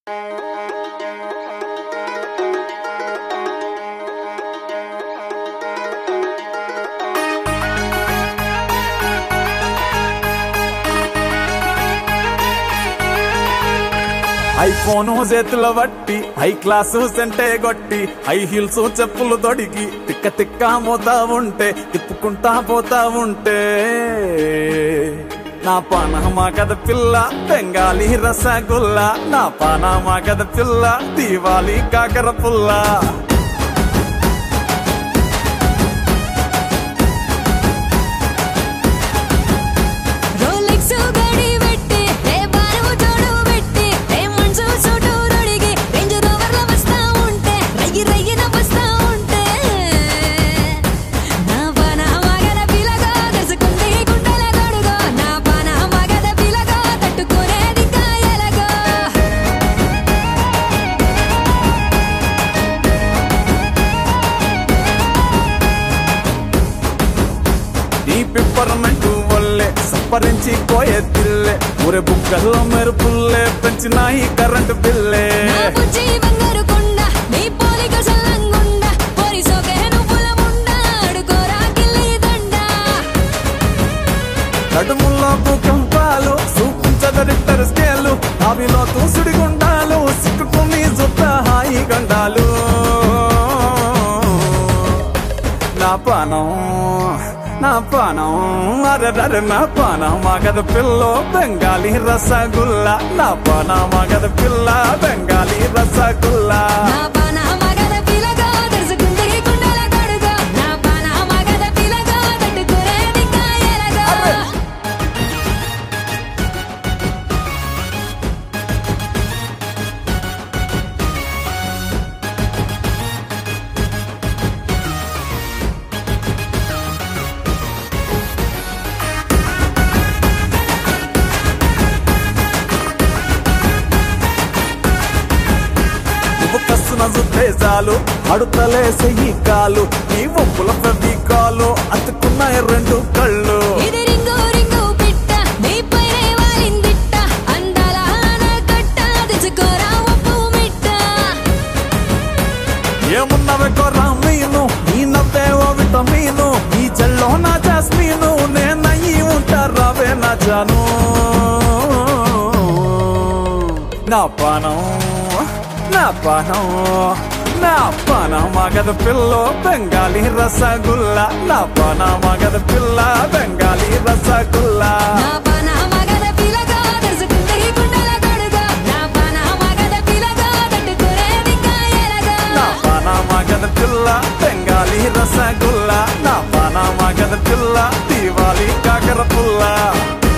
iPhone చేతుల బట్టి high class సెంటే గొట్టి హై హీల్స్ చెప్పులు తొడిగి తిక్క తిక్క మోతా ఉంటే తిప్పుకుంటా పోతా ఉంటే నా పానమా కథ పిల్ల బెంగాలీ రసగుల్లా నా పానమా కథ పిల్ల దీవాలి కాకర పుల్లా రోలెక్స్ గడి పెట్టి ఏ బారు జోడు పెట్టి ఏ మనసు చోటు రొడిగి రేంజ్ రోవర్ల వస్తా ఉంటే రయ్యి రయ్యిన వస్తా ఉంటే నా పాన మగద పిలగా దర్శకుంది గుండెల గడుగో నా పాన మగద పిలగా తట్టుకునేది కాయలగో నీ పిప్పరమెంటు వల్లే సప్పరించి పోయే తిల్లే ఊరే బుక్కల్లో మెరుపుల్లే పెంచినాయి కరెంటు బిల్లే నా బుజ్జి బంగారు కొండ నీ పోలిక సల్లంగుండ పోరి సోకే నువ్వుల ముండ అడుకోరా గిల్లి దండ నడుముల్లో భూకంపాలు చూపించదరిద్దరు స్కేలు అవిలో తూసుడి గుండాలు సిక్కుకుని జుట్ట హాయి గండాలు నా పానం నా పానం అరరర నా పానం మగద పిల్ల బెంగాలీ రసగుల్లా నా పానం మగద పిల్ల బెంగాలీ రసగుల్లా నా పాన మగద పిలగా దర్శకుంది గుండెల గడుగో నా పాన మగద పిలగా తట్టుకునేది కాయలగో నువ్వు కస్తున్న ఉద్దేశాలు అడుతలేసే ఈ కాలు నీ ఒప్పుల ప్రతి కాలు అతుకున్నాయి రెండు కళ్ళు ఇది రింగు రింగు పిట్ట నీ పైనే వాలిందిట్ట అందాల ఆనకట్ట తెచ్చుకోరా ఉప్పు మిట్ట ఏమున్నవే కొర్రా మీను నీ నవ్వే ఓ విటమీను నీ చెల్లో నా జాస్మీను నేనయ్యి ఉంటారావే నా జాను నా పానం నా పానం నా పానం మగద పిల్ల బెంగాలీ రసగుల్లా నా పానం మగద పిల్ల బెంగాలీ రసగుల్లా నా పాన మగద పిలగా దర్శకుంది గుండెల గడుగో నా పాన మగద పిలగా తట్టుకునేది కాయలగో నా పానామా గద పిల్ల బెంగాలీ రసగుల్లా నా పానామా గద పిల్ల దీవాలి కాకర పుల్ల